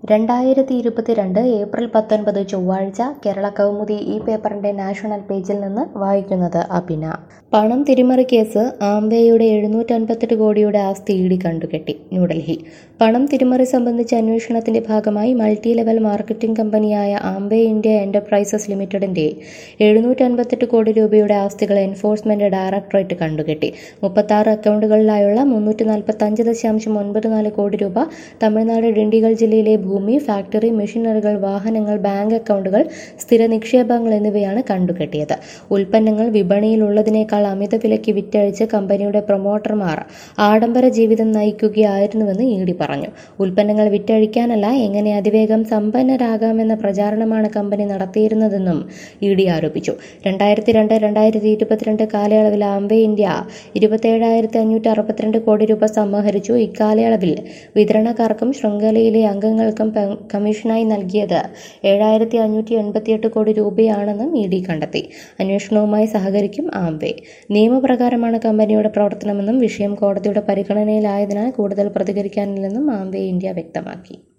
രണ്ടായിരത്തി ഇരുപത്തിരണ്ട് ഏപ്രിൽ പത്തൊൻപത് ചൊവ്വാഴ്ച കേരള കൗമുദി ഈ പേപ്പറിന്റെ നാഷണൽ പേജിൽ നിന്ന് വായിക്കുന്നത് അഭിന പണം തിരിമറി കേസ് ആംബെയുടെ എഴുന്നൂറ്റൻപത്തെട്ട് കോടിയുടെ ആസ്തി ഇ ഡി കണ്ടുകെട്ടി ന്യൂഡൽഹി പണം തിരിമറി സംബന്ധിച്ച അന്വേഷണത്തിന്റെ ഭാഗമായി മൾട്ടി ലെവൽ മാർക്കറ്റിംഗ് കമ്പനിയായ ആംബെ ഇന്ത്യ എന്റർപ്രൈസസ് ലിമിറ്റഡിന്റെ എഴുന്നൂറ്റൻപത്തെട്ട് കോടി രൂപയുടെ ആസ്തികൾ എൻഫോഴ്സ്മെന്റ് ഡയറക്ടറേറ്റ് കണ്ടുകെട്ടി മുപ്പത്താറ് അക്കൗണ്ടുകളിലായുള്ള മുന്നൂറ്റി നാൽപ്പത്തി അഞ്ച് ദശാംശം ഒൻപത് നാല് കോടി രൂപ തമിഴ്നാട് ഡിണ്ടിഗൽ ജില്ലയിലെ ഭൂമി ഫാക്ടറി മെഷീനറികൾ വാഹനങ്ങൾ ബാങ്ക് അക്കൗണ്ടുകൾ സ്ഥിര നിക്ഷേപങ്ങൾ എന്നിവയാണ് കണ്ടുകെട്ടിയത് ഉൽപ്പന്നങ്ങൾ വിപണിയിലുള്ളതിനേക്കാൾ അമിത വിലയ്ക്ക് വിറ്റഴിച്ച് കമ്പനിയുടെ പ്രൊമോട്ടർമാർ ആഡംബര ജീവിതം നയിക്കുകയായിരുന്നുവെന്ന് ഇ ഡി പറഞ്ഞു ഉൽപ്പന്നങ്ങൾ വിറ്റഴിക്കാനല്ല എങ്ങനെ അതിവേഗം സമ്പന്നരാകാമെന്ന പ്രചാരണമാണ് കമ്പനി നടത്തിയിരുന്നതെന്നും ഇ ഡി ആരോപിച്ചു രണ്ടായിരത്തി രണ്ട് രണ്ടായിരത്തി ഇരുപത്തിരണ്ട് കാലയളവിൽ ആംബെ ഇന്ത്യ ഇരുപത്തേഴായിരത്തി അഞ്ഞൂറ്റി അറുപത്തിരണ്ട് കോടി രൂപ സമാഹരിച്ചു ഇക്കാലയളവിൽ വിതരണക്കാർക്കും ശൃംഖലയിലെ അംഗങ്ങൾക്കും പ- കമ്മീഷനായി നൽകിയത് ഏഴായിരത്തി അഞ്ഞൂറ്റി എൺപത്തിയെട്ട് കോടി രൂപയാണെന്നും ഇ ഡി കണ്ടെത്തി അന്വേഷണവുമായി സഹകരിക്കും ആംബെ നിയമപ്രകാരമാണ് കമ്പനിയുടെ പ്രവർത്തനമെന്നും വിഷയം കോടതിയുടെ പരിഗണനയിലായതിനാൽ കൂടുതൽ പ്രതികരിക്കാനില്ലെന്നും ആംബെ ഇന്ത്യ വ്യക്തമാക്കി